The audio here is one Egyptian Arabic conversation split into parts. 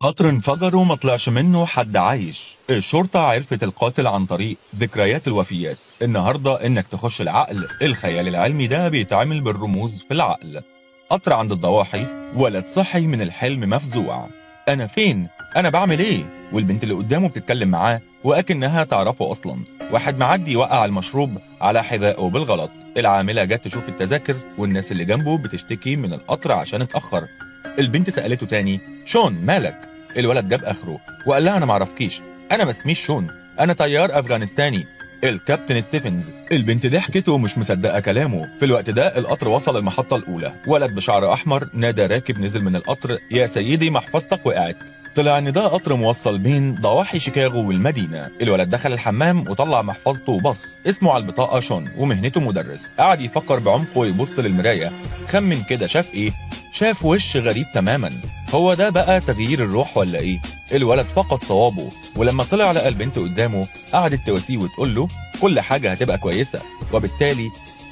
قطر انفجر وما طلعش منه حد عايش الشرطة عرفت القاتل عن طريق ذكريات الوفيات النهاردة انك تخش العقل الخيال العلمي ده بيتعمل بالرموز في العقل قطر عند الضواحي ولد صحي من الحلم مفزوع انا فين انا بعمل ايه والبنت اللي قدامه بتتكلم معاه واكنها تعرفه اصلا واحد معدي يوقع المشروب على حذائه بالغلط العاملة جت تشوف التذاكر والناس اللي جنبه بتشتكي من القطر عشان اتأخر البنت سألته تاني شون مالك الولد جاب اخره وقال لها انا معرفكيش انا ما اسميش شون انا طيار افغانستاني الكابتن ستيفنز البنت ضحكت ومش مصدقه كلامه في الوقت ده القطر وصل المحطه الاولى ولد بشعر احمر نادى راكب نزل من القطر يا سيدي محفظتك وقعت طلع ان ده قطر موصل بين ضواحي شيكاغو والمدينه الولد دخل الحمام وطلع محفظته وبص اسمه على البطاقه شون ومهنته مدرس قعد يفكر بعمق ويبص للمرايه خمن كده شاف ايه شاف وش غريب تماما هو ده بقى تغيير الروح ولا ايه الولد فقد صوابه ولما طلع لقى البنت قدامه قعدت تواسيه وتقول له كل حاجه هتبقى كويسه وبالتالي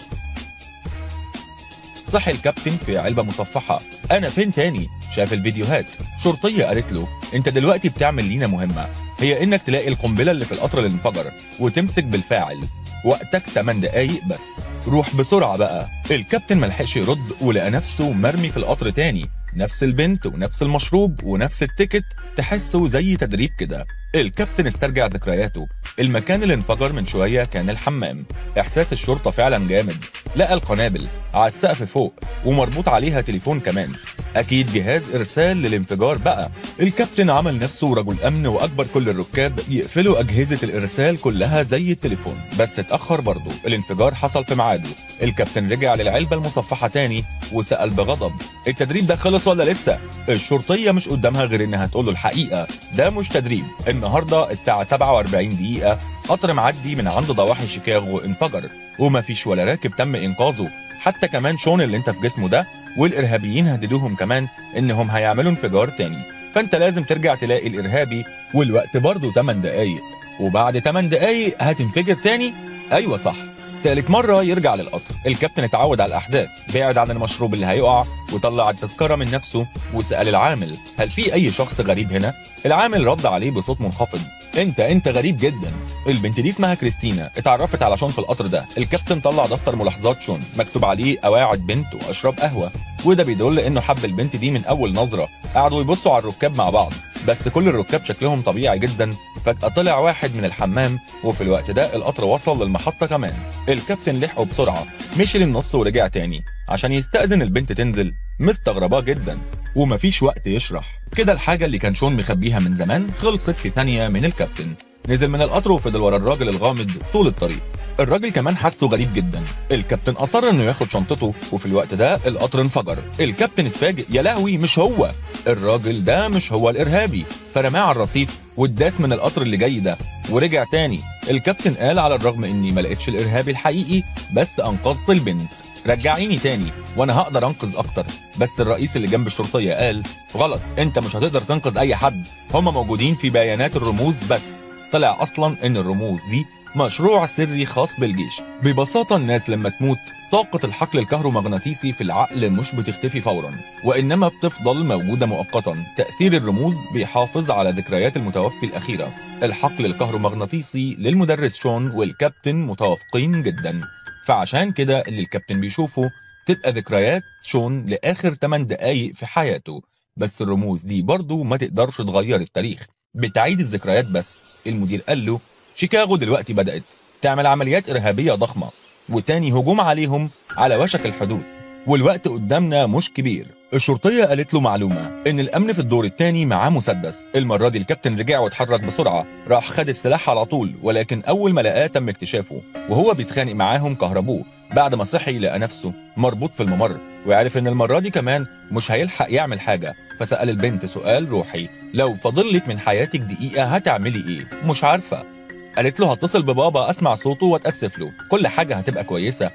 صحي الكابتن في علبة مصفحة أنا فين تاني شاف الفيديوهات شرطية قالت له أنت دلوقتي بتعمل لينا مهمة هي إنك تلاقي القنبلة اللي في القطر اللي انفجر وتمسك بالفاعل وقتك 8 دقايق بس روح بسرعة بقى الكابتن ملحقش يرد ولقى نفسه مرمي في القطر تاني نفس البنت ونفس المشروب ونفس التيكت تحسه زي تدريب كده الكابتن استرجع ذكرياته المكان اللي انفجر من شوية كان الحمام إحساس الشرطة فعلا جامد لقى القنابل على السقف فوق ومربوط عليها تليفون كمان أكيد جهاز إرسال للانفجار بقى الكابتن عمل نفسه رجل أمن وأكبر كل الركاب يقفلوا أجهزة الإرسال كلها زي التليفون بس اتأخر برضه الانفجار حصل في ميعاده الكابتن رجع للعلبة المصفحة تاني وسأل بغضب التدريب ده خلص ولا لسه الشرطية مش قدامها غير إنها تقول له الحقيقة ده مش تدريب النهارده الساعة 47 دقيقة قطر معدي من عند ضواحي شيكاغو انفجر ومفيش ولا راكب تم إنقاذه حتى كمان شون اللي انت في جسمه ده والإرهابيين هددوهم كمان إنهم هيعملوا انفجار تاني فانت لازم ترجع تلاقي الإرهابي والوقت برضه 8 دقايق وبعد 8 دقايق هتنفجر تاني أيوة صح تالت مرة يرجع للقطر الكابتن اتعود على الأحداث بعد عن المشروب اللي هيقع وطلع التذكرة من نفسه وسأل العامل هل في أي شخص غريب هنا؟ العامل رد عليه بصوت منخفض انت انت غريب جدا البنت دي اسمها كريستينا اتعرفت على شون في القطر ده الكابتن طلع دفتر ملاحظات شون مكتوب عليه قواعد بنت واشراب قهوه وده بيدل انه حب البنت دي من اول نظره قعدوا يبصوا على الركاب مع بعض بس كل الركاب شكلهم طبيعي جدا فجأة طلع واحد من الحمام وفي الوقت ده القطر وصل للمحطة كمان الكابتن لحقه بسرعة مشي للنص ورجع تاني عشان يستأذن البنت تنزل مستغرباه جدا ومفيش وقت يشرح كده الحاجة اللي كان شون مخبيها من زمان خلصت في ثانية من الكابتن نزل من القطر وفضل ورا الراجل الغامض طول الطريق الراجل كمان حسه غريب جدا الكابتن اصر انه ياخد شنطته وفي الوقت ده القطر انفجر الكابتن اتفاجئ يا لهوي مش هو الراجل ده مش هو الارهابي فرماه على الرصيف واداس من القطر اللي جاي ده ورجع تاني الكابتن قال على الرغم اني ما لقيتش الارهابي الحقيقي بس انقذت البنت رجعيني تاني وانا هقدر انقذ اكتر بس الرئيس اللي جنب الشرطيه قال غلط انت مش هتقدر تنقذ اي حد هم موجودين في بيانات الرموز بس طلع اصلا ان الرموز دي مشروع سري خاص بالجيش ببساطة الناس لما تموت طاقة الحقل الكهرومغناطيسي في العقل مش بتختفي فورا وإنما بتفضل موجودة مؤقتا تأثير الرموز بيحافظ على ذكريات المتوفي الأخيرة الحقل الكهرومغناطيسي للمدرس شون والكابتن متوافقين جدا فعشان كده اللي الكابتن بيشوفه تبقى ذكريات شون لآخر 8 دقايق في حياته بس الرموز دي برضه ما تقدرش تغير التاريخ بتعيد الذكريات بس المدير قال له شيكاغو دلوقتي بدأت تعمل عمليات إرهابية ضخمة وتاني هجوم عليهم على وشك الحدوث والوقت قدامنا مش كبير الشرطية قالت له معلومة إن الأمن في الدور التاني معاه مسدس المرة دي الكابتن رجع واتحرك بسرعة راح خد السلاح على طول ولكن أول ما لقاه تم اكتشافه وهو بيتخانق معاهم كهربوه بعد ما صحي لقى نفسه مربوط في الممر وعرف إن المرة دي كمان مش هيلحق يعمل حاجة فسأل البنت سؤال روحي لو فاضلك من حياتك دقيقة هتعملي إيه؟ مش عارفة قالت له هتصل ببابا اسمع صوته واتاسف له كل حاجه هتبقى كويسه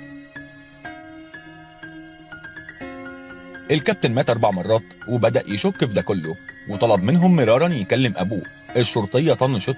الكابتن مات اربع مرات وبدا يشك في ده كله وطلب منهم مرارا يكلم ابوه الشرطيه طنشته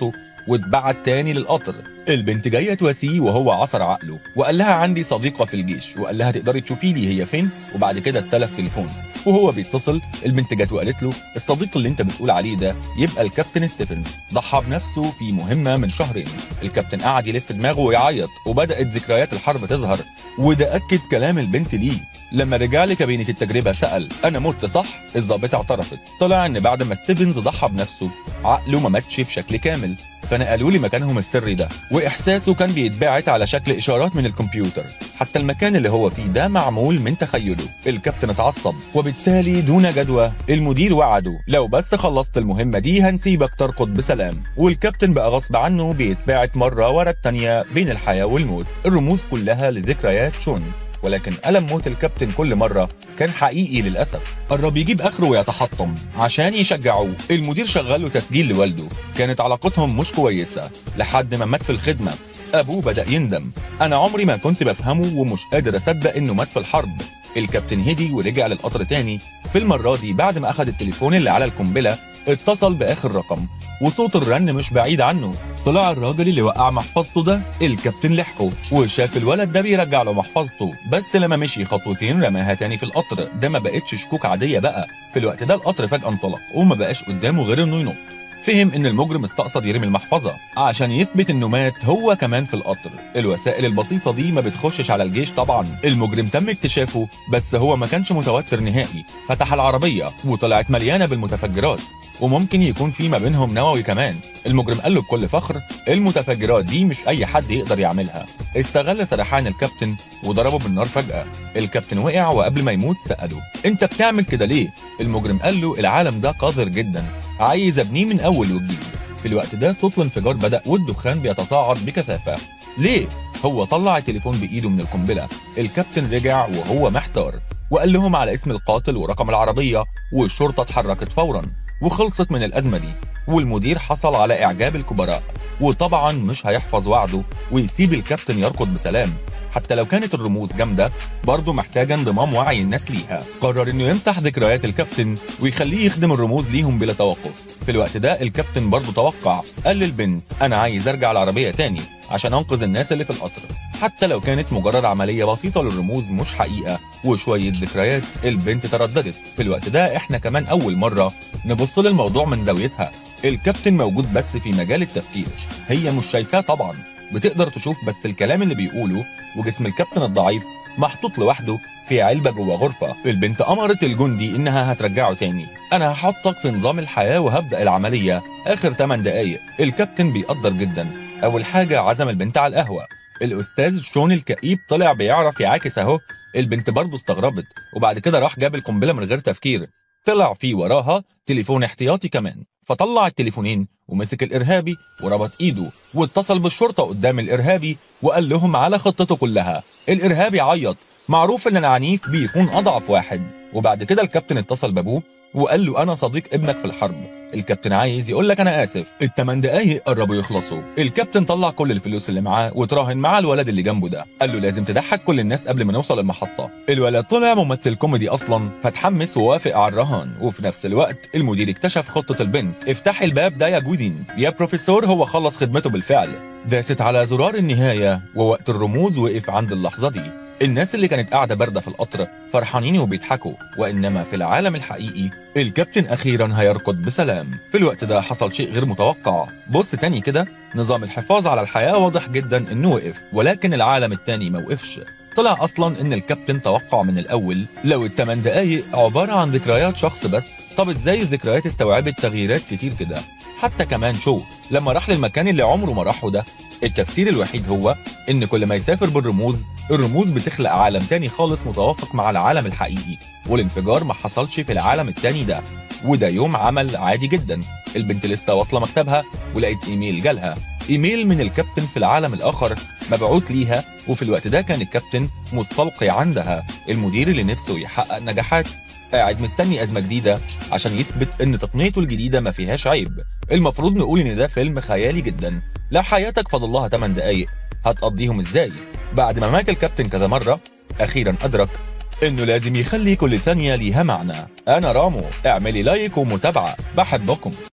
واتبعت تاني للقطر البنت جايه تواسيه وهو عصر عقله وقال لها عندي صديقه في الجيش وقال لها تقدري تشوفي لي هي فين وبعد كده استلف تليفون وهو بيتصل البنت جت وقالت له الصديق اللي انت بتقول عليه ده يبقى الكابتن ستيفن ضحى بنفسه في مهمه من شهرين الكابتن قعد يلف دماغه ويعيط وبدات ذكريات الحرب تظهر وده اكد كلام البنت ليه لما رجع لكابينة التجربة سأل أنا مت صح؟ الضابطة اعترفت طلع إن بعد ما ستيفنز ضحى بنفسه عقله ما ماتش بشكل كامل فنقلوا لي مكانهم السري ده واحساسه كان بيتبعت على شكل اشارات من الكمبيوتر حتى المكان اللي هو فيه ده معمول من تخيله الكابتن اتعصب وبالتالي دون جدوى المدير وعده لو بس خلصت المهمه دي هنسيبك ترقد بسلام والكابتن بقى غصب عنه بيتبعت مره ورا التانيه بين الحياه والموت الرموز كلها لذكريات شون ولكن ألم موت الكابتن كل مرة كان حقيقي للأسف قرب يجيب آخره ويتحطم عشان يشجعوه المدير شغل له تسجيل لوالده كانت علاقتهم مش كويسة لحد ما مات في الخدمة أبوه بدأ يندم أنا عمري ما كنت بفهمه ومش قادر أصدق إنه مات في الحرب الكابتن هدي ورجع للقطر تاني في المرة دي بعد ما أخد التليفون اللي على القنبلة اتصل بآخر رقم وصوت الرن مش بعيد عنه طلع الراجل اللي وقع محفظته ده الكابتن لحقه وشاف الولد ده بيرجع له محفظته بس لما مشي خطوتين رماها تاني في القطر ده ما بقتش شكوك عادية بقى في الوقت ده القطر فجأة انطلق وما بقاش قدامه غير انه ينط فهم ان المجرم استقصد يرمي المحفظة عشان يثبت انه مات هو كمان في القطر الوسائل البسيطة دي ما بتخشش على الجيش طبعا المجرم تم اكتشافه بس هو ما كانش متوتر نهائي فتح العربية وطلعت مليانة بالمتفجرات وممكن يكون في ما بينهم نووي كمان المجرم قال له بكل فخر المتفجرات دي مش اي حد يقدر يعملها استغل سرحان الكابتن وضربه بالنار فجأة الكابتن وقع وقبل ما يموت سأله انت بتعمل كده ليه المجرم قال له العالم ده قذر جدا عايز ابنيه من اول وجديد في الوقت ده صوت الانفجار بدأ والدخان بيتصاعد بكثافة ليه هو طلع التليفون بايده من القنبلة الكابتن رجع وهو محتار وقال لهم على اسم القاتل ورقم العربية والشرطة اتحركت فورا وخلصت من الأزمة دي والمدير حصل على إعجاب الكبراء وطبعا مش هيحفظ وعده ويسيب الكابتن يركض بسلام حتى لو كانت الرموز جامدة برضه محتاجة انضمام وعي الناس ليها قرر انه يمسح ذكريات الكابتن ويخليه يخدم الرموز ليهم بلا توقف في الوقت ده الكابتن برضه توقع قال للبنت انا عايز ارجع العربية تاني عشان انقذ الناس اللي في القطر حتى لو كانت مجرد عملية بسيطة للرموز مش حقيقة وشوية ذكريات البنت ترددت في الوقت ده احنا كمان أول مرة نبص للموضوع من زاويتها الكابتن موجود بس في مجال التفكير هي مش شايفاه طبعا بتقدر تشوف بس الكلام اللي بيقوله وجسم الكابتن الضعيف محطوط لوحده في علبة جوه غرفة البنت أمرت الجندي إنها هترجعه تاني أنا هحطك في نظام الحياة وهبدأ العملية آخر 8 دقايق الكابتن بيقدر جدا أول حاجة عزم البنت على القهوة الأستاذ شون الكئيب طلع بيعرف يعاكس أهو البنت برضه استغربت وبعد كده راح جاب القنبلة من غير تفكير طلع في وراها تليفون احتياطي كمان فطلع التليفونين ومسك الإرهابي وربط إيده واتصل بالشرطة قدام الإرهابي وقال لهم على خطته كلها الإرهابي عيط معروف إن العنيف بيكون أضعف واحد وبعد كده الكابتن اتصل بابوه وقال له أنا صديق ابنك في الحرب الكابتن عايز يقول لك أنا آسف التمن دقايق قربوا يخلصوا الكابتن طلع كل الفلوس اللي معاه وتراهن مع الولد اللي جنبه ده قال له لازم تضحك كل الناس قبل ما نوصل المحطة الولد طلع ممثل كوميدي أصلا فتحمس ووافق على الرهان وفي نفس الوقت المدير اكتشف خطة البنت افتح الباب ده يا جودين يا بروفيسور هو خلص خدمته بالفعل داست على زرار النهاية ووقت الرموز وقف عند اللحظة دي الناس اللي كانت قاعدة باردة في القطر فرحانين وبيضحكوا وإنما في العالم الحقيقي الكابتن أخيرا هيركض بسلام في الوقت ده حصل شيء غير متوقع بص تاني كده نظام الحفاظ على الحياة واضح جدا إنه وقف ولكن العالم التاني ما وقفش طلع اصلا ان الكابتن توقع من الاول لو الثمان دقايق عباره عن ذكريات شخص بس طب ازاي الذكريات استوعبت تغييرات كتير كده حتى كمان شو لما راح للمكان اللي عمره ما راحه ده التفسير الوحيد هو ان كل ما يسافر بالرموز الرموز بتخلق عالم تاني خالص متوافق مع العالم الحقيقي والانفجار ما حصلش في العالم التاني ده وده يوم عمل عادي جدا البنت لسه واصله مكتبها ولقيت ايميل جالها ايميل من الكابتن في العالم الاخر مبعوث ليها وفي الوقت ده كان الكابتن مستلقي عندها المدير اللي نفسه يحقق نجاحات قاعد مستني ازمه جديده عشان يثبت ان تقنيته الجديده ما فيهاش عيب المفروض نقول ان ده فيلم خيالي جدا لا حياتك فاضل لها 8 دقايق هتقضيهم ازاي بعد ما مات الكابتن كذا مره اخيرا ادرك انه لازم يخلي كل ثانيه ليها معنى انا رامو اعملي لايك ومتابعه بحبكم